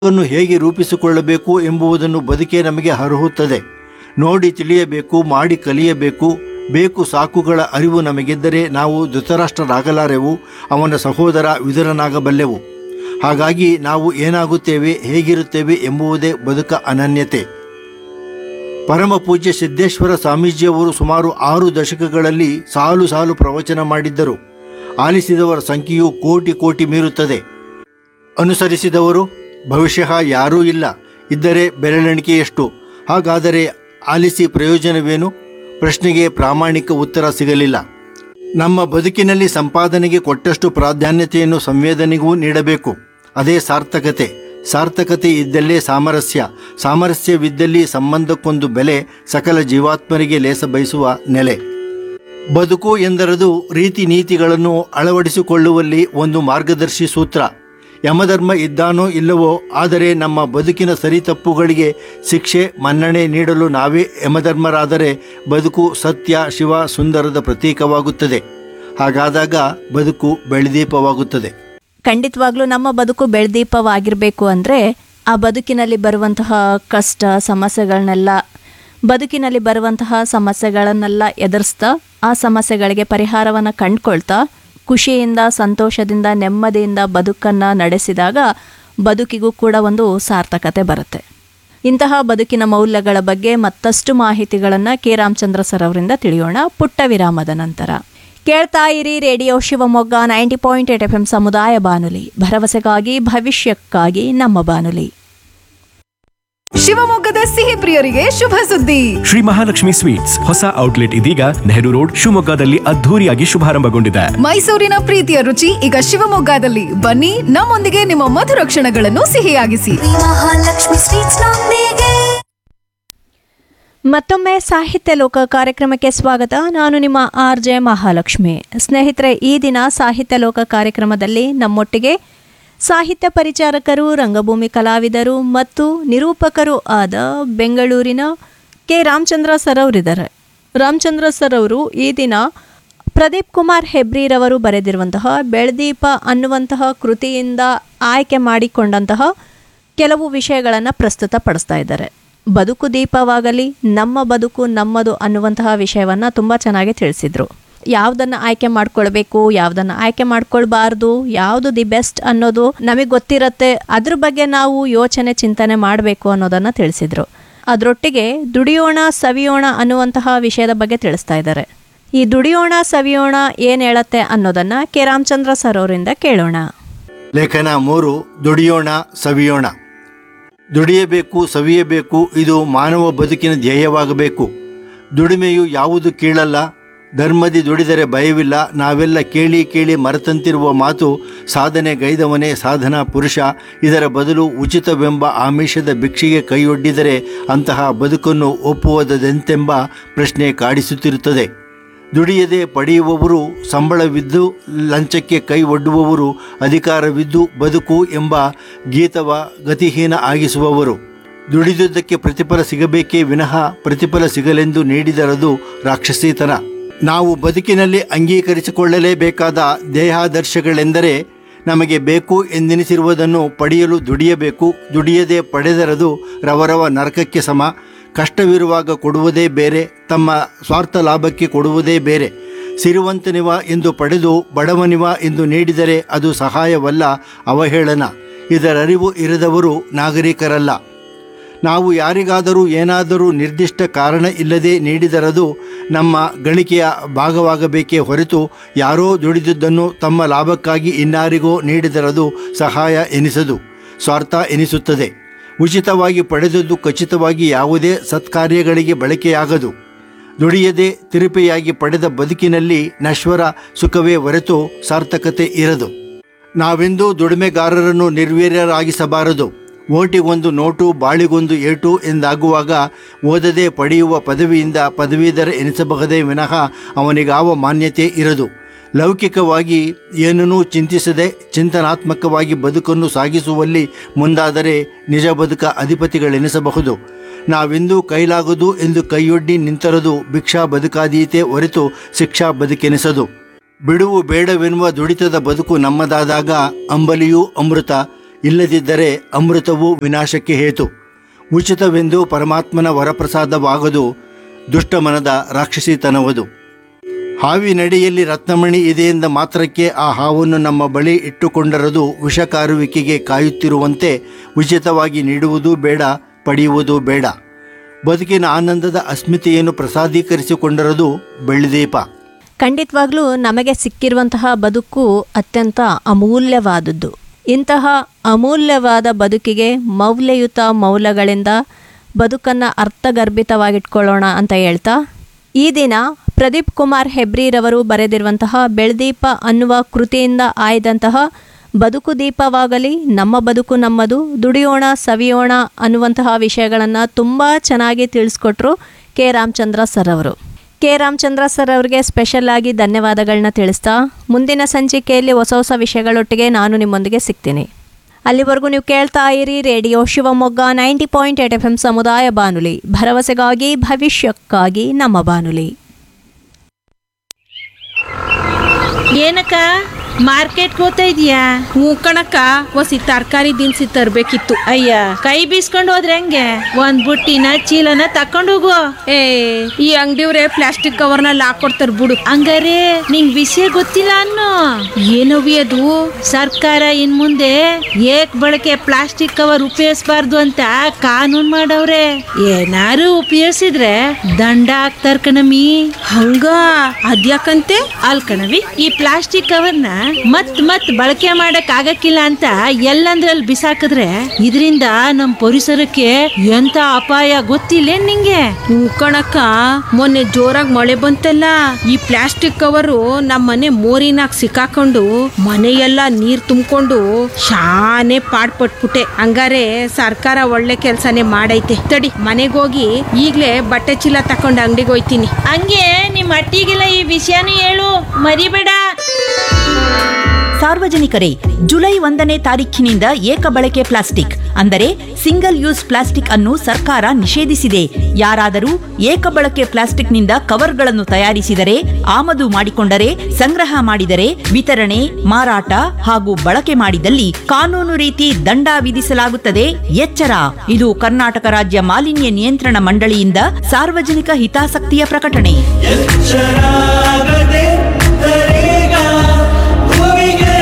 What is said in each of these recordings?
ಅನ್ನು ಹೇಗೆ ರೂಪಿಸಿಕೊಳ್ಳಬೇಕು ಎಂಬುದನ್ನು ಬದುಕೆ ನಮಗೆ ಹರಹುತ್ತದೆ ನೋಡಿ ತಿಳಿಯಬೇಕು ಮಾಡಿ ಕಲಿಯಬೇಕು ಬೇಕು ಸಾಕುಗಳ ಅರಿವು ನಮಗಿದ್ದರೆ ನಾವು ಧೃತರಾಷ್ಟ್ರರಾಗಲಾರೆವು ಅವನ ಸಹೋದರ ವಿದುರನಾಗಬಲ್ಲೆವು ಹಾಗಾಗಿ ನಾವು ಏನಾಗುತ್ತೇವೆ ಹೇಗಿರುತ್ತೇವೆ ಎಂಬುವುದೇ ಬದುಕ ಅನನ್ಯತೆ ಪರಮ ಪೂಜ್ಯ ಸಿದ್ದೇಶ್ವರ ಸ್ವಾಮೀಜಿಯವರು ಸುಮಾರು ಆರು ದಶಕಗಳಲ್ಲಿ ಸಾಲು ಸಾಲು ಪ್ರವಚನ ಮಾಡಿದ್ದರು ಆಲಿಸಿದವರ ಸಂಖ್ಯೆಯು ಕೋಟಿ ಕೋಟಿ ಮೀರುತ್ತದೆ ಅನುಸರಿಸಿದವರು ಬಹುಶಃ ಯಾರೂ ಇಲ್ಲ ಇದ್ದರೆ ಬೆರಳೆಣಿಕೆಯಷ್ಟು ಹಾಗಾದರೆ ಆಲಿಸಿ ಪ್ರಯೋಜನವೇನು ಪ್ರಶ್ನೆಗೆ ಪ್ರಾಮಾಣಿಕ ಉತ್ತರ ಸಿಗಲಿಲ್ಲ ನಮ್ಮ ಬದುಕಿನಲ್ಲಿ ಸಂಪಾದನೆಗೆ ಕೊಟ್ಟಷ್ಟು ಪ್ರಾಧಾನ್ಯತೆಯನ್ನು ಸಂವೇದನೆಗೂ ನೀಡಬೇಕು ಅದೇ ಸಾರ್ಥಕತೆ ಸಾರ್ಥಕತೆ ಇದ್ದಲ್ಲೇ ಸಾಮರಸ್ಯ ಸಾಮರಸ್ಯವಿದ್ದಲ್ಲಿ ಸಂಬಂಧಕ್ಕೊಂದು ಬೆಲೆ ಸಕಲ ಜೀವಾತ್ಮರಿಗೆ ಲೇಸ ಬಯಸುವ ನೆಲೆ ಬದುಕು ಎಂದರದು ರೀತಿ ನೀತಿಗಳನ್ನು ಅಳವಡಿಸಿಕೊಳ್ಳುವಲ್ಲಿ ಒಂದು ಮಾರ್ಗದರ್ಶಿ ಸೂತ್ರ ಯಮಧರ್ಮ ಇದ್ದಾನೋ ಇಲ್ಲವೋ ಆದರೆ ನಮ್ಮ ಬದುಕಿನ ಸರಿತಪ್ಪುಗಳಿಗೆ ಶಿಕ್ಷೆ ಮನ್ನಣೆ ನೀಡಲು ನಾವೇ ಯಮಧರ್ಮರಾದರೆ ಬದುಕು ಸತ್ಯ ಶಿವ ಸುಂದರದ ಪ್ರತೀಕವಾಗುತ್ತದೆ ಹಾಗಾದಾಗ ಬದುಕು ಬೆಳದೀಪವಾಗುತ್ತದೆ ಖಂಡಿತವಾಗ್ಲೂ ನಮ್ಮ ಬದುಕು ಬೆಳ್ದೀಪವಾಗಿರಬೇಕು ಅಂದರೆ ಆ ಬದುಕಿನಲ್ಲಿ ಬರುವಂತಹ ಕಷ್ಟ ಸಮಸ್ಯೆಗಳನ್ನೆಲ್ಲ ಬದುಕಿನಲ್ಲಿ ಬರುವಂತಹ ಸಮಸ್ಯೆಗಳನ್ನೆಲ್ಲ ಎದುರಿಸ್ತಾ ಆ ಸಮಸ್ಯೆಗಳಿಗೆ ಪರಿಹಾರವನ್ನು ಕಂಡ್ಕೊಳ್ತಾ ಖುಷಿಯಿಂದ ಸಂತೋಷದಿಂದ ನೆಮ್ಮದಿಯಿಂದ ಬದುಕನ್ನು ನಡೆಸಿದಾಗ ಬದುಕಿಗೂ ಕೂಡ ಒಂದು ಸಾರ್ಥಕತೆ ಬರುತ್ತೆ ಇಂತಹ ಬದುಕಿನ ಮೌಲ್ಯಗಳ ಬಗ್ಗೆ ಮತ್ತಷ್ಟು ಮಾಹಿತಿಗಳನ್ನು ಕೆ ರಾಮಚಂದ್ರ ಸರ್ ಅವರಿಂದ ತಿಳಿಯೋಣ ಪುಟ್ಟ ವಿರಾಮದ ನಂತರ ಕೇಳ್ತಾ ಇರಿ radio Shivamogga ninety point eight F M ಸಮುದಾಯ ಬಾನುಲಿ ಭರವಸೆಗಾಗಿ ಭವಿಷ್ಯಕ್ಕಾಗಿ ನಮ್ಮ ಬಾನುಲಿ ಶಿವಮೊಗ್ಗದ ಸಿಹಿ ಪ್ರಿಯರಿಗೆ ಶುಭ ಸುದ್ದಿ ಶ್ರೀ ಮಹಾಲಕ್ಷ್ಮಿ ಸ್ವೀಟ್ಸ್ ಹೊಸ ಔಟ್ಲೆಟ್ ಇದೀಗ ನೆಹರು ರೋಡ್ ಶಿವಮೊಗ್ಗದಲ್ಲಿ ಅದ್ಧೂರಿಯಾಗಿ ಶುಭಾರಂಭಗೊಂಡಿದೆ ಮೈಸೂರಿನ ಪ್ರೀತಿಯ ರುಚಿ ಈಗ ಶಿವಮೊಗ್ಗದಲ್ಲಿ ಬನ್ನಿ ನಮ್ಮೊಂದಿಗೆ ನಿಮ್ಮ ಮಧುರ ಕ್ಷಣಗಳನ್ನು ಸಿಹಿಯಾಗಿಸಿ ಮಹಾಲಕ್ಷ್ಮಿ ಸ್ವೀಟ್ಸ್ ನೊಂದಿಗೆ ಮತ್ತೊಮ್ಮೆ ಸಾಹಿತ್ಯ ಲೋಕ ಕಾರ್ಯಕ್ರಮಕ್ಕೆ ಸ್ವಾಗತ ನಾನು ನಿಮ್ಮ ಆರ್ ಜೆ ಮಹಾಲಕ್ಷ್ಮಿ ಸ್ನೇಹಿತರೆ ಈ ದಿನ ಸಾಹಿತ್ಯ ಲೋಕ ಕಾರ್ಯಕ್ರಮದಲ್ಲಿ ನಮ್ಮೊಟ್ಟಿಗೆ ಸಾಹಿತ್ಯ ಪರಿಚಾರಕರು ರಂಗಭೂಮಿ ಕಲಾವಿದರು ಮತ್ತು ನಿರೂಪಕರು ಆದ ಬೆಂಗಳೂರಿನ ಕೆ ರಾಮಚಂದ್ರ ಸರ್ ಅವರಿದ್ದಾರೆ ರಾಮಚಂದ್ರ ಸರ್ ಅವರು ಈ ದಿನ ಪ್ರದೀಪ್ ಕುಮಾರ್ ಹೆಬ್ರಿರವರು ಬರೆದಿರುವಂತಹ ಬೆಳದೀಪ ಅನ್ನುವಂತಹ ಕೃತಿಯಿಂದ ಆಯ್ಕೆ ಮಾಡಿಕೊಂಡಂತಹ ಕೆಲವು ವಿಷಯಗಳನ್ನು ಪ್ರಸ್ತುತಪಡಿಸ್ತಾ ಇದ್ದಾರೆ ಬದುಕು ದೀಪವಾಗಲಿ ನಮ್ಮ ಬದುಕು ನಮ್ಮದು ಅನ್ನುವಂತಹ ವಿಷಯವನ್ನು ತುಂಬ ಚೆನ್ನಾಗಿ ತಿಳಿಸಿದರು ಯಾವುದನ್ನು ಆಯ್ಕೆ ಮಾಡ್ಕೊಳ್ಬೇಕು ಯಾವುದನ್ನು ಆಯ್ಕೆ ಮಾಡ್ಕೊಳ್ಬಾರ್ದು ಯಾವುದು ದಿ ಬೆಸ್ಟ್ ಅನ್ನೋದು ನಮಗೆ ಗೊತ್ತಿರತ್ತೆ ಅದ್ರ ಬಗ್ಗೆ ನಾವು ಯೋಚನೆ ಚಿಂತನೆ ಮಾಡಬೇಕು ಅನ್ನೋದನ್ನು ತಿಳಿಸಿದರು ಅದರೊಟ್ಟಿಗೆ ದುಡಿಯೋಣ ಸವಿಯೋಣ ಅನ್ನುವಂತಹ ವಿಷಯದ ಬಗ್ಗೆ ತಿಳಿಸ್ತಾ ಇದ್ದಾರೆ ಈ ದುಡಿಯೋಣ ಸವಿಯೋಣ ಏನು ಹೇಳತ್ತೆ ಅನ್ನೋದನ್ನು ಕೆ ರಾಮಚಂದ್ರ ಸರ್ ಅವರಿಂದ ಕೇಳೋಣ ಲೇಖನ ಮೂರು ದುಡಿಯೋಣ ಸವಿಯೋಣ ದುಡಿಯಬೇಕು ಸವಿಯಬೇಕು ಇದು ಮಾನವ ಬದುಕಿನ ಧ್ಯೇಯವಾಗಬೇಕು ದುಡಿಮೆಯು ಯಾವುದು ಕೀಳಲ್ಲ ಧರ್ಮದಿ ದುಡಿದರೆ ಭಯವಿಲ್ಲ ನಾವೆಲ್ಲ ಕೇಳಿ ಕೇಳಿ ಮರೆತಂತಿರುವ ಮಾತು ಸಾಧನೆ ಗೈದವನೇ ಸಾಧನಾ ಪುರುಷ ಇದರ ಬದಲು ಉಚಿತವೆಂಬ ಆಮಿಷದ ಭಿಕ್ಷೆಗೆ ಕೈಯೊಡ್ಡಿದರೆ ಅಂತಹ ಬದುಕನ್ನು ಒಪ್ಪುವುದದೆಂತೆಂಬ ಪ್ರಶ್ನೆ ಕಾಡಿಸುತ್ತಿರುತ್ತದೆ ದುಡಿಯದೆ ಪಡೆಯುವವರು ಸಂಬಳವಿದ್ದು ಲಂಚಕ್ಕೆ ಕೈ ಒಡ್ಡುವವರು ಅಧಿಕಾರವಿದ್ದು ಬದುಕು ಎಂಬ ಗೀತವ ಗತಿಹೀನ ಆಗಿಸುವವರು ದುಡಿದುದಕ್ಕೆ ಪ್ರತಿಫಲ ಸಿಗಬೇಕೇ ವಿನಃ ಪ್ರತಿಫಲ ಸಿಗಲೆಂದು ನೀಡಿದರದು ರಾಕ್ಷಸೀತನ ನಾವು ಬದುಕಿನಲ್ಲಿ ಅಂಗೀಕರಿಸಿಕೊಳ್ಳಲೇಬೇಕಾದ ದೇಹಾದರ್ಶಗಳೆಂದರೆ ನಮಗೆ ಬೇಕು ಎಂದೆನಿಸಿರುವುದನ್ನು ಪಡೆಯಲು ದುಡಿಯಬೇಕು ದುಡಿಯದೆ ಪಡೆದರದು ರವರವ ನರಕಕ್ಕೆ ಸಮ ಕಷ್ಟವಿರುವಾಗ ಕೊಡುವುದೇ ಬೇರೆ ತಮ್ಮ ಸ್ವಾರ್ಥ ಲಾಭಕ್ಕೆ ಕೊಡುವುದೇ ಬೇರೆ ಸಿರಿವಂತನಿವ ಎಂದು ಪಡೆದು ಬಡವನಿವ ಎಂದು ನೀಡಿದರೆ ಅದು ಸಹಾಯವಲ್ಲ ಅವಹೇಳನ ಇದರರಿವು ಇರದವರು ನಾಗರಿಕರಲ್ಲ ನಾವು ಯಾರಿಗಾದರೂ ಏನಾದರೂ ನಿರ್ದಿಷ್ಟ ಕಾರಣ ಇಲ್ಲದೆ ನೀಡಿದರದು ನಮ್ಮ ಗಳಿಕೆಯ ಭಾಗವಾಗಬೇಕೇ ಹೊರತು ಯಾರೋ ದುಡಿದುದನ್ನು ತಮ್ಮ ಲಾಭಕ್ಕಾಗಿ ಇನ್ನಾರಿಗೋ ನೀಡಿದರದು ಸಹಾಯ ಎನಿಸದು ಸ್ವಾರ್ಥ ಎನಿಸುತ್ತದೆ ಉಚಿತವಾಗಿ ಪಡೆದದ್ದು ಖಚಿತವಾಗಿ ಯಾವುದೇ ಸತ್ಕಾರ್ಯಗಳಿಗೆ ಬಳಕೆಯಾಗದು ದುಡಿಯದೆ ತಿರುಪೆಯಾಗಿ ಪಡೆದ ಬದುಕಿನಲ್ಲಿ ನಶ್ವರ ಸುಖವೇ ಹೊರತು ಸಾರ್ಥಕತೆ ಇರದು ನಾವೆಂದೂ ದುಡಿಮೆಗಾರರನ್ನು ನಿರ್ವೀರ್ಯರಾಗಿಸಬಾರದು ಓಟಿಗೊಂದು ನೋಟು ಬಾಳಿಗೊಂದು ಏಟು ಎಂದಾಗುವಾಗ ಓದದೆ ಪಡೆಯುವ ಪದವಿಯಿಂದ ಪದವೀಧರ ಎನಿಸಬಹುದೇ ವಿನಃ ಅವನಿಗಾವ ಮಾನ್ಯತೆ ಇರದು ಲೌಕಿಕವಾಗಿ ಏನನ್ನೂ ಚಿಂತಿಸದೆ ಚಿಂತನಾತ್ಮಕವಾಗಿ ಬದುಕನ್ನು ಸಾಗಿಸುವಲ್ಲಿ ಮುಂದಾದರೆ ನಿಜ ಬದುಕ ಅಧಿಪತಿಗಳೆನಿಸಬಹುದು ನಾವೆಂದೂ ಕೈಲಾಗದು ಎಂದು ಕೈಯೊಡ್ಡಿ ನಿಂತರದು ಭಿಕ್ಷಾ ಬದುಕಾದೀತೆ ಹೊರತು ಶಿಕ್ಷಾ ಬದುಕೆನಿಸದು ಬಿಡುವು ಬೇಡವೆನ್ನುವ ದುಡಿತದ ಬದುಕು ನಮ್ಮದಾದಾಗ ಅಂಬಲಿಯೂ ಅಮೃತ ಇಲ್ಲದಿದ್ದರೆ ಅಮೃತವು ವಿನಾಶಕ್ಕೆ ಹೇತು ಉಚಿತವೆಂದು ಪರಮಾತ್ಮನ ವರಪ್ರಸಾದವಾಗದು ದುಷ್ಟಮನದ ರಾಕ್ಷಸಿತನವದು ಹಾವಿನಡಿಯಲ್ಲಿ ರತ್ನಮಣಿ ಇದೆಯೆಂದ ಮಾತ್ರಕ್ಕೆ ಆ ಹಾವನ್ನು ನಮ್ಮ ಬಳಿ ಇಟ್ಟುಕೊಂಡರದು ವಿಷಕಾರುವಿಕೆಗೆ ಕಾಯುತ್ತಿರುವಂತೆ ಉಚಿತವಾಗಿ ನೀಡುವುದೂ ಬೇಡ ಪಡೆಯುವುದೂ ಬೇಡ ಬದುಕಿನ ಆನಂದದ ಅಸ್ಮಿತೆಯನ್ನು ಪ್ರಸಾದೀಕರಿಸಿಕೊಂಡರದು ಬೆಳ್ಳಿದೀಪ ಖಂಡಿತವಾಗ್ಲೂ ನಮಗೆ ಸಿಕ್ಕಿರುವಂತಹ ಬದುಕು ಅತ್ಯಂತ ಅಮೂಲ್ಯವಾದದ್ದು ಇಂತಹ ಅಮೂಲ್ಯವಾದ ಬದುಕಿಗೆ ಮೌಲ್ಯಯುತ ಮೌಲ್ಯಗಳಿಂದ ಬದುಕನ್ನು ಅರ್ಥಗರ್ಭಿತವಾಗಿಟ್ಕೊಳ್ಳೋಣ ಅಂತ ಹೇಳ್ತಾ ಈ ದಿನ ಪ್ರದೀಪ್ ಕುಮಾರ್ ಹೆಬ್ರಿರವರು ಬರೆದಿರುವಂತಹ ಬೆಳ್ದೀಪ ಅನ್ನುವ ಕೃತಿಯಿಂದ ಆಯ್ದಂತಹ ಬದುಕು ದೀಪವಾಗಲಿ ನಮ್ಮ ಬದುಕು ನಮ್ಮದು ದುಡಿಯೋಣ ಸವಿಯೋಣ ಅನ್ನುವಂತಹ ವಿಷಯಗಳನ್ನು ತುಂಬ ಚೆನ್ನಾಗಿ ತಿಳಿಸ್ಕೊಟ್ರು ಕೆ ರಾಮಚಂದ್ರ ಸರ್ ಅವರು ಕೆ ರಾಮಚಂದ್ರ ಸರ್ ಅವರಿಗೆ ಸ್ಪೆಷಲ್ ಆಗಿ ಧನ್ಯವಾದಗಳನ್ನ ತಿಳಿಸ್ತಾ ಮುಂದಿನ ಸಂಚಿಕೆಯಲ್ಲಿ ಹೊಸ ಹೊಸ ವಿಷಯಗಳೊಟ್ಟಿಗೆ ನಾನು ನಿಮ್ಮೊಂದಿಗೆ ಸಿಗ್ತೀನಿ ಅಲ್ಲಿವರೆಗೂ ನೀವು ಕೇಳ್ತಾ ಇರಿ radio Shivamogga ninety point eight F M ಸಮುದಾಯ ಬಾನುಲಿ ಭರವಸೆಗಾಗಿ ಭವಿಷ್ಯಕ್ಕಾಗಿ ನಮ್ಮ ಬಾನುಲಿ ಏನಕ್ಕ ಮಾರ್ಕೆಟ್ ಹೋಗ್ತಾ ಇದೀಯಾ ಹ್ಞೂ ಕಣಕ್ಕ ಒಸಿ ತರಕಾರಿ ದಿನಸಿ ತರ್ಬೇಕಿತ್ತು ಅಯ್ಯ ಕೈ ಬೀಸ್ಕೊಂಡು ಹೋದ್ರೆ ಹೆಂಗೆ ಒಂದ್ ಬುಟ್ಟಿನ ಚೀಲನ ತಕೊಂಡು ಹೋಗು ಏ ಈ ಅಂಗಡಿಯವ್ರೆ ಪ್ಲಾಸ್ಟಿಕ್ ಕವರ್ನಲ್ಲಿ ಹಾಕೊಡ್ತಾರ ಬಿಡು ಹಂಗಾರೆ ನಿಂಗ್ ವಿಷಯ ಗೊತ್ತಿಲ್ಲ ಅನ್ನೋ ಏನವಿ ಅದು ಸರ್ಕಾರ ಇನ್ ಮುಂದೆ ಏಕ್ ಬಳಕೆ ಪ್ಲಾಸ್ಟಿಕ್ ಕವರ್ ಉಪಯೋಗಿಸಬಾರ್ದು ಅಂತ ಕಾನೂನ್ ಮಾಡವ್ರೆ ಏನಾರು ಉಪಯೋಗಿಸಿದ್ರೆ ದಂಡ ಹಾಕ್ತಾರ ಕಣಮಿ ಹಂಗ ಅದ್ಯಾಕಂತೆ ಅಲ್ ಕಣವಿ ಈ ಪ್ಲಾಸ್ಟಿಕ್ ಕವರ್ನ ಮತ್ ಮತ್ ಬಳಕೆ ಮಾಡಕ್ ಆಗಕ್ಕಿಲ್ಲ ಅಂತ ಎಲ್ಲಂದ್ರಲ್ಲಿ ಬಿಸಾಕಿದ್ರೆ ಇದರಿಂದ ನಮ್ ಪರಿಸರಕ್ಕೆ ಎಂತ ಅಪಾಯ ಗೊತ್ತಿಲ್ಲ ನಿಂಗೆ ಹ್ಞೂ ಕಣಕ್ಕ ಮೊನ್ನೆ ಜೋರಾಗಿ ಮಳೆ ಬಂತಲ್ಲ ಈ ಪ್ಲಾಸ್ಟಿಕ್ ಕವರು ನಮ್ಮ ಮನೆ ಮೋರಿನಾಗ ಸಿಕ್ಕಾಕೊಂಡು ಮನೆಯೆಲ್ಲ ನೀರ್ ತುಂಬಿಕೊಂಡು ಶಾನೆ ಪಾಡ್ಪಟ್ಬಿಟ್ಟೆ ಹಂಗಾರೆ ಸರ್ಕಾರ ಒಳ್ಳೆ ಕೆಲ್ಸನೇ ಮಾಡೈತೆ ತಡಿ ಮನೆಗೆ ಹೋಗಿ ಈಗ್ಲೇ ಬಟ್ಟೆ ಚೀಲ ತಕೊಂಡು ಅಂಗಡಿಗೆ ಹೋಯ್ತೀನಿ ಹಂಗೆ ನಿಮ್ ಅಟ್ಟಿಗೆಲ್ಲ ಈ ವಿಷಯನೂ ಹೇಳು ಮರಿಬೇಡ ಸಾರ್ವಜನಿಕರೇ ಜುಲೈ ಒಂದನೇ ತಾರೀಖಿನಿಂದ ಏಕ ಬಳಕೆ ಪ್ಲಾಸ್ಟಿಕ್ ಅಂದರೆ ಸಿಂಗಲ್ ಯೂಸ್ ಪ್ಲಾಸ್ಟಿಕ್ ಅನ್ನು ಸರ್ಕಾರ ನಿಷೇಧಿಸಿದೆ ಯಾರಾದರೂ ಏಕ ಬಳಕೆ ಪ್ಲಾಸ್ಟಿಕ್ನಿಂದ ಕವರ್ಗಳನ್ನು ತಯಾರಿಸಿದರೆ ಆಮದು ಮಾಡಿಕೊಂಡರೆ ಸಂಗ್ರಹ ಮಾಡಿದರೆ ವಿತರಣೆ ಮಾರಾಟ ಹಾಗೂ ಬಳಕೆ ಮಾಡಿದಲ್ಲಿ ಕಾನೂನು ರೀತಿ ದಂಡ ವಿಧಿಸಲಾಗುತ್ತದೆ ಎಚ್ಚರ ಇದು ಕರ್ನಾಟಕ ರಾಜ್ಯ ಮಾಲಿನ್ಯ ನಿಯಂತ್ರಣ ಮಂಡಳಿಯಿಂದ ಸಾರ್ವಜನಿಕ ಹಿತಾಸಕ್ತಿಯ ಪ್ರಕಟಣೆ ಎಚ್ಚರಾಗದೆ ತರೇಗ ಭೂಮಿಗೆ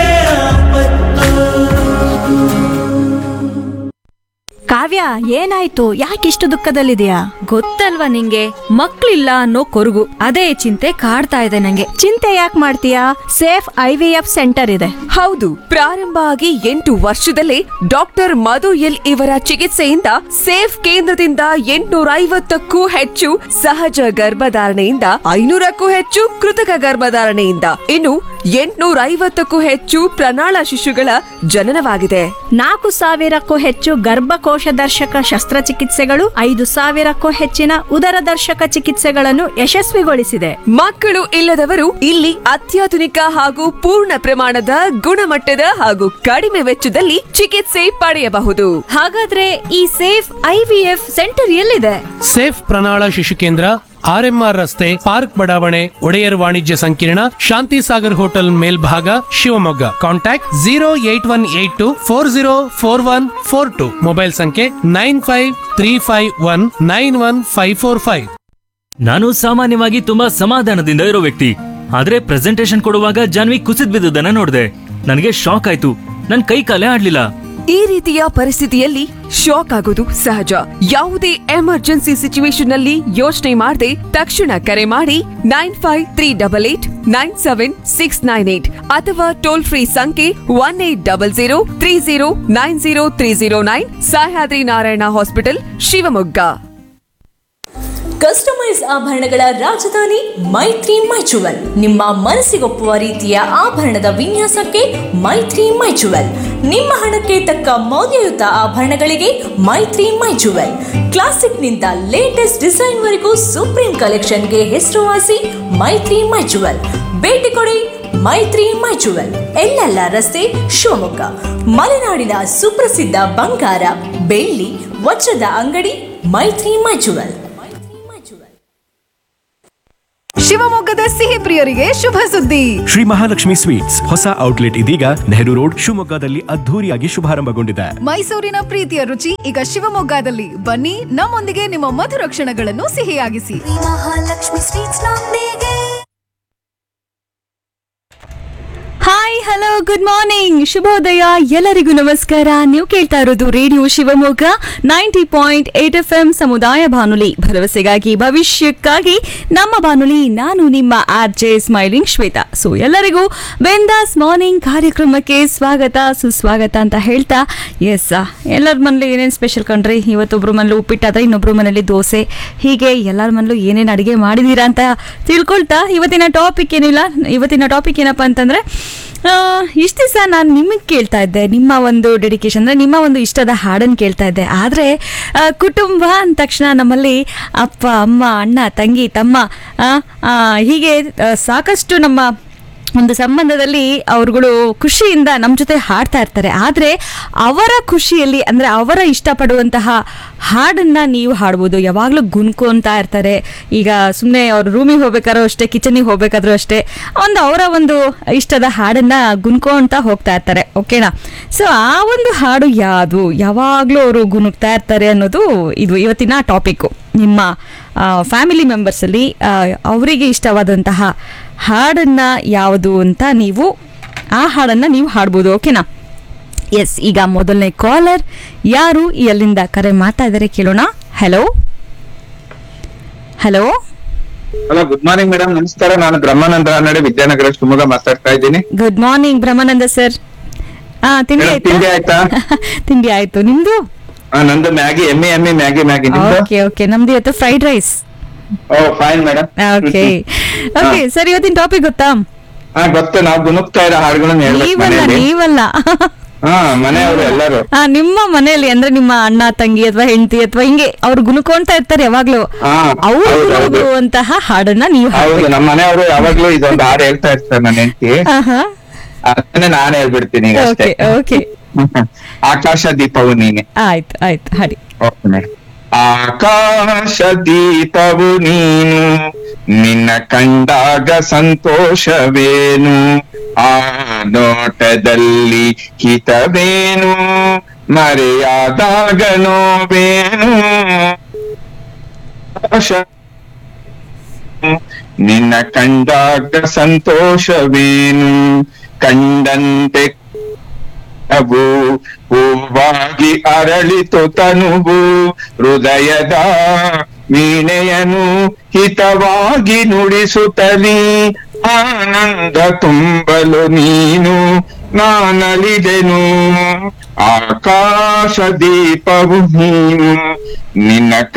ಕಾವ್ಯ ಏನಾಯ್ತು ಯಾಕಿಷ್ಟು ದುಃಖದಲ್ಲಿದೆಯಾ ಗೊತ್ತಲ್ವಾ ನಿಂಗೆ ಮಕ್ಳಿಲ್ಲ ಅನ್ನೋ ಕೊರಗು ಅದೇ ಚಿಂತೆ ಕಾಡ್ತಾ ಇದೆ ನಂಗೆ ಚಿಂತೆ ಯಾಕೆ ಮಾಡ್ತೀಯಾ safe I V F centre ಇದೆ ಹೌದು ಪ್ರಾರಂಭ ಆಗಿ ಎಂಟು ವರ್ಷದಲ್ಲೇ ಡಾಕ್ಟರ್ ಮಧು ಎಲ್ ಇವರ ಚಿಕಿತ್ಸೆಯಿಂದ ಸೇಫ್ ಕೇಂದ್ರದಿಂದ ಎಂಟುನೂರ ಐವತ್ತಕ್ಕೂ ಹೆಚ್ಚು ಸಹಜ ಗರ್ಭಧಾರಣೆಯಿಂದ ಐನೂರಕ್ಕೂ ಹೆಚ್ಚು ಕೃತಕ ಗರ್ಭಧಾರಣೆಯಿಂದ ಇನ್ನು ಎಂಟುನೂರ ಐವತ್ತಕ್ಕೂ ಹೆಚ್ಚು ಪ್ರಣಾಳ ಶಿಶುಗಳ ಜನನವಾಗಿದೆ ನಾಲ್ಕು ಸಾವಿರಕ್ಕೂ ಹೆಚ್ಚು ಗರ್ಭಕೋಶ ದರ್ಶಕ ಶಸ್ತ್ರಚಿಕಿತ್ಸೆಗಳು ಐದು ಸಾವಿರಕ್ಕೂ ಹೆಚ್ಚಿನ ಉದರ ದರ್ಶಕ ಚಿಕಿತ್ಸೆಗಳನ್ನು ಯಶಸ್ವಿಗೊಳಿಸಿದೆ ಮಕ್ಕಳು ಇಲ್ಲದವರು ಇಲ್ಲಿ ಅತ್ಯಾಧುನಿಕ ಹಾಗೂ ಪೂರ್ಣ ಪ್ರಮಾಣದ ಗುಣಮಟ್ಟದ ಹಾಗೂ ಕಡಿಮೆ ವೆಚ್ಚದಲ್ಲಿ ಚಿಕಿತ್ಸೆ ಪಡೆಯಬಹುದು ಹಾಗಾದ್ರೆ ಈ ಸೇಫ್ ಐವಿಎಫ್ ಸೆಂಟರ್ ಎಲ್ಲಿದೆ ಸೇಫ್ ಪ್ರಣಾಳ ಶಿಶು ಕೇಂದ್ರ ಆರ್ಎಂಆರ್ ರಸ್ತೆ ಪಾರ್ಕ್ ಬಡಾವಣೆ ಒಡೆಯರ್ ವಾಣಿಜ್ಯ ಸಂಕೀರ್ಣ ಶಾಂತಿ ಸಾಗರ್ ಹೋಟೆಲ್ ಮೇಲ್ಭಾಗ Shivamogga contact zero eight one eight two four zero four one four two mobile ಸಂಖ್ಯೆ nine five three five one nine one five four five ನಾನು ಸಾಮಾನ್ಯವಾಗಿ ತುಂಬಾ ಸಮಾಧಾನದಿಂದ ಇರೋ ವ್ಯಕ್ತಿ ಆದ್ರೆ ಪ್ರೆಸೆಂಟೇಶನ್ ಕೊಡುವಾಗ ಜಾನ್ವಿ ಕುಸಿದ್ ಬಿದ್ದುದನ್ನ ನೋಡಿದೆ ನನಗೆ ಶಾಕ್ ಆಯ್ತು ನನ್ ಕೈ ಕಾಲೇ ಆಡ್ಲಿಲ್ಲ ಈ ರೀತಿಯ ಪರಿಸ್ಥಿತಿಯಲ್ಲಿ ಶಾಕ್ ಆಗೋದು ಸಹಜ ಯಾವುದೇ ಎಮರ್ಜೆನ್ಸಿ ಸಿಚುವೇಶನ್ ನಲ್ಲಿ ಯೋಚನೆ ಮಾಡದೆ ತಕ್ಷಣ ಕರೆ ಮಾಡಿ nine five three double eight nine seven six nine eight ಅಥವಾ ಟೋಲ್ ಫ್ರೀ ಸಂಖ್ಯೆ one eight double zero three zero nine zero three zero nine Sahyadri Narayana hospital Shivamogga customise ಆಭರಣಗಳ ರಾಜಧಾನಿ ಮೈತ್ರಿ ಮೈಚುವಲ್ ನಿಮ್ಮ ಮನಸ್ಸಿಗೊಪ್ಪುವ ರೀತಿಯ ಆಭರಣದ ವಿನ್ಯಾಸಕ್ಕೆ ಮೈತ್ರಿ ಮೈಚುವಲ್ ನಿಮ್ಮ ಹಣಕ್ಕೆ ತಕ್ಕ ಮೌಲ್ಯಯುತ ಆಭರಣಗಳಿಗೆ ಮೈತ್ರಿ ಮೈಚುವಲ್ ಕ್ಲಾಸಿಕ್ನಿಂದ ಲೇಟೆಸ್ಟ್ ಡಿಸೈನ್ ವರೆಗೂ ಸುಪ್ರೀಂ ಕಲೆಕ್ಷನ್ಗೆ ಹೆಸರುವಾಸಿ ಮೈತ್ರಿ ಮೈಚುವಲ್ ಭೇಟಿ ಕೊಡಿ ಮೈತ್ರಿ ಮೈಚುವಲ್ ಎಲ್ಲೆಲ್ಲ ರಸ್ತೆ ಶಿವಮೊಗ್ಗ ಮಲೆನಾಡಿನ ಸುಪ್ರಸಿದ್ಧ ಬಂಗಾರ ಬೆಳ್ಳಿ ವಜ್ರದ ಅಂಗಡಿ ಮೈತ್ರಿ ಮೈಚುವಲ್ ಶಿವಮೊಗ್ಗದ ಸಿಹಿ ಪ್ರಿಯರಿಗೆ ಶುಭ ಸುದ್ದಿ ಶ್ರೀ ಮಹಾಲಕ್ಷ್ಮಿ ಸ್ವೀಟ್ಸ್ ಹೊಸ ಔಟ್ಲೆಟ್ ಇದೀಗ ನೆಹರು ರೋಡ್ ಶಿವಮೊಗ್ಗದಲ್ಲಿ ಅದ್ಧೂರಿಯಾಗಿ ಶುಭಾರಂಭಗೊಂಡಿದೆ ಮೈಸೂರಿನ ಪ್ರೀತಿಯ ರುಚಿ ಈಗ ಶಿವಮೊಗ್ಗದಲ್ಲಿ ಬನ್ನಿ ನಮ್ಮೊಂದಿಗೆ ನಿಮ್ಮ ಮಧುರ ಕ್ಷಣಗಳನ್ನು ಸಿಹಿಯಾಗಿಸಿ ಮಹಾಲಕ್ಷ್ಮಿ ಸ್ವೀಟ್ಸ್ ನೊಂದಿಗೆ ಹಾಯ್ ಹಲೋ ಗುಡ್ ಮಾರ್ನಿಂಗ್ ಶುಭೋದಯ ಎಲ್ಲರಿಗೂ ನಮಸ್ಕಾರ ನೀವು ಕೇಳ್ತಾ ಇರೋದು radio Shivamogga ninety point eight F M ಸಮುದಾಯ ಬಾನುಲಿ ಭರವಸೆಗಾಗಿ ಭವಿಷ್ಯಕ್ಕಾಗಿ ನಮ್ಮ ಬಾನುಲಿ ನಾನು ನಿಮ್ಮ R J smiling Shweta so ಎಲ್ಲರಿಗೂ ಬೆಂದಾಸ್ ಮಾರ್ನಿಂಗ್ ಕಾರ್ಯಕ್ರಮಕ್ಕೆ ಸ್ವಾಗತ ಸುಸ್ವಾಗತ ಅಂತ ಹೇಳ್ತಾ ಎಸ್ ಎಲ್ಲರ ಮನೇಲಿ ಏನೇನು ಸ್ಪೆಷಲ್ ಕಂಡ್ರಿ ಇವತ್ತೊಬ್ರು ಮನೇಲಿ ಉಪ್ಪಿಟ್ಟಾದ್ರೆ ಇನ್ನೊಬ್ರು ಮನೇಲಿ ದೋಸೆ ಹೀಗೆ ಎಲ್ಲರ ಮನೇಲೂ ಏನೇನು ಅಡುಗೆ ಮಾಡಿದೀರಾ ಅಂತ ತಿಳ್ಕೊಳ್ತಾ ಇವತ್ತಿನ ಟಾಪಿಕ್ ಏನಿಲ್ಲ ಇವತ್ತಿನ ಟಾಪಿಕ್ ಏನಪ್ಪ ಅಂತಂದ್ರೆ ಇಷ್ಟು ದಿವಸ ನಾನು ನಿಮಗೆ ಕೇಳ್ತಾ ಇದ್ದೆ ನಿಮ್ಮ ಒಂದು ಡೆಡಿಕೇಶನ್ ಅಂದರೆ ನಿಮ್ಮ ಒಂದು ಇಷ್ಟದ ಹಾಡನ್ನು ಕೇಳ್ತಾ ಇದ್ದೆ ಆದರೆ ಕುಟುಂಬ ಅಂದ ತಕ್ಷಣ ನಮ್ಮಲ್ಲಿ ಅಪ್ಪ ಅಮ್ಮ ಅಣ್ಣ ತಂಗಿ ತಮ್ಮ ಆ, ಆ, ಹೀಗೆ ಆ, ಸಾಕಷ್ಟು ನಮ್ಮ ಒಂದು ಸಂಬಂಧದಲ್ಲಿ ಅವ್ರುಗಳು ಖುಷಿಯಿಂದ ನಮ್ಮ ಜೊತೆ ಹಾಡ್ತಾ ಇರ್ತಾರೆ ಆದರೆ ಅವರ ಖುಷಿಯಲ್ಲಿ ಅಂದರೆ ಅವರ ಇಷ್ಟಪಡುವಂತಹ ಹಾಡನ್ನು ನೀವು ಹಾಡ್ಬೋದು ಯಾವಾಗಲೂ ಗುನ್ಕೊಂತಾ ಇರ್ತಾರೆ ಈಗ ಸುಮ್ಮನೆ ಅವ್ರು ರೂಮಿಗೆ ಹೋಗ್ಬೇಕಾದ್ರೂ ಅಷ್ಟೇ ಕಿಚನಿಗೆ ಹೋಗ್ಬೇಕಾದ್ರೂ ಅಷ್ಟೇ ಒಂದು ಅವರ ಒಂದು ಇಷ್ಟದ ಹಾಡನ್ನು ಗುನ್ಕೊಂತ ಹೋಗ್ತಾ ಇರ್ತಾರೆ ಓಕೆನಾ ಸೊ ಆ ಒಂದು ಹಾಡು ಯಾವುದು ಯಾವಾಗಲೂ ಅವರು ಗುನುಗ್ತಾ ಇರ್ತಾರೆ ಅನ್ನೋದು ಇದು ಇವತ್ತಿನ ಟಾಪಿಕ್ಕು ನಿಮ್ಮ ಫ್ಯಾಮಿಲಿ ಮೆಂಬರ್ಸಲ್ಲಿ ಅವರಿಗೆ ಇಷ್ಟವಾದಂತಹ ಹಾಡನ್ನು ಯಾವುದು ಅಂತ ನೀವು ಆ ಹಾಡನ್ನು ನೀವು ಹಾಡ್ಬೋದು ಓಕೆನಾ ಎಸ್ ಈಗ ಮೊದಲನೇ ಕಾಲರ್ ಯಾರು ಎಲ್ಲಿಂದ ಕರೆ ಮಾಡ್ತಾ ಇದ್ದಾರೆ ಕೇಳೋಣ hello hello hello good morning madam ನಮಸ್ಕಾರ ನಾನು ಬ್ರಹ್ಮಾನಂದ ರಾನಡೆ ವಿದ್ಯಾನಗರ ಶಿವಮೊಗ್ಗ ಮಾತಾಡ್ತಾ ಇದ್ದೀನಿ ಗುಡ್ ಮಾರ್ನಿಂಗ್ ಬ್ರಹ್ಮಾನಂದ ಸರ್ ಆ ತಿಂಡಿ ಮೇಡಮ್, ತಿಂಡಿ ಆಯ್ತಾ ತಿಂಡಿ ಆಯ್ತು ನಿಮ್ದು ಆ, ನಂದು ಮ್ಯಾಗಿ ಎಮ್ಮೆ ಎಮ್ಮೆ ಮ್ಯಾಗಿ ಮ್ಯಾಗಿ ನಿಮ್ದು ಓಕೆ ಓಕೆ ನಮ್ದು ಇವತ್ತು fried rice oh fine madam okay okay sir ಇವತ್ತಿನ ಟಾಪಿಕ್ ಗೊತ್ತಾ ಹಾ ಗೊತ್ತು ನಾವು ಗುನುಕ್ತಾ ಇರೋ ಹಾಡುಗಳನ್ನ ಹೇಳ್ಬೇಕು ನೀವಲ್ಲ ಮನೆಯಲ್ಲಿ ನೀವಲ್ಲ ಹಾ ಮನೆಯವರು ಎಲ್ಲರೂ ಆ, ನಿಮ್ಮ ಮನೆಯಲ್ಲಿ ಅಂದ್ರೆ ನಿಮ್ಮ ಅಣ್ಣ ತಂಗಿ ಅಥವಾ ಹೆಂಡತಿ ಅಥವಾ ಹಿಂಗೆ ಅವ್ರು ಗುನುಕೊಂತ ಇರ್ತಾರೆ ಯಾವಾಗ್ಲೂ ಹಾ ಅವ್ರು ಹೌದು, ಹೌದು. ಗುನುಗುವಂತಹ ಹಾಡನ್ನ ನೀವು ಹೌದು ನಮ್ಮ ಮನೆಯವರು ಯಾವಾಗ್ಲೂ ಇದೊಂದು ಹಾಡು ಹೇಳ್ತಾ ಇರ್ತಾರೆ ನನ್ನ ಹೆಂಡತಿ ಆಹಾ ಅದನ್ನೇ ನಾನು ಹೇಳ್ಬಿಡ್ತೀನಿ ಈಗ ಅಷ್ಟೇ ಓಕೆ ಓಕೆ ಆಕಾಶ ದೀಪವು ನೀನೆ ಆಯ್ತು ಆಯ್ತು ಹಾಡಿ ಓಕೆ ಮೇಡಮ್ ಆಕಾಶ ದೀಪವು ನೀನು ನಿನ್ನ ಕಂಡಾಗ ಸಂತೋಷವೇನು ಆ ನೋಟದಲ್ಲಿ ಹಿತವೇನು ಮರೆಯಾದಾಗ ನೋವೇನು ಆಕಾಶ ನಿನ್ನ ಕಂಡಾಗ ಸಂತೋಷವೇನು ಕಂಡಂತೆ ಅವು ಹೂವಾಗಿ ಅರಳಿತು ತನುವು ಹೃದಯದ ವೀಣೆಯನು ಹಿತವಾಗಿ ನುಡಿಸುತ್ತಲಿ ಆನಂದ ತುಂಬಲು ನೀನು ನಾನಲಿದೆನು ಆಕಾಶ ದೀಪವು ನೀನು ನಿನ್ನ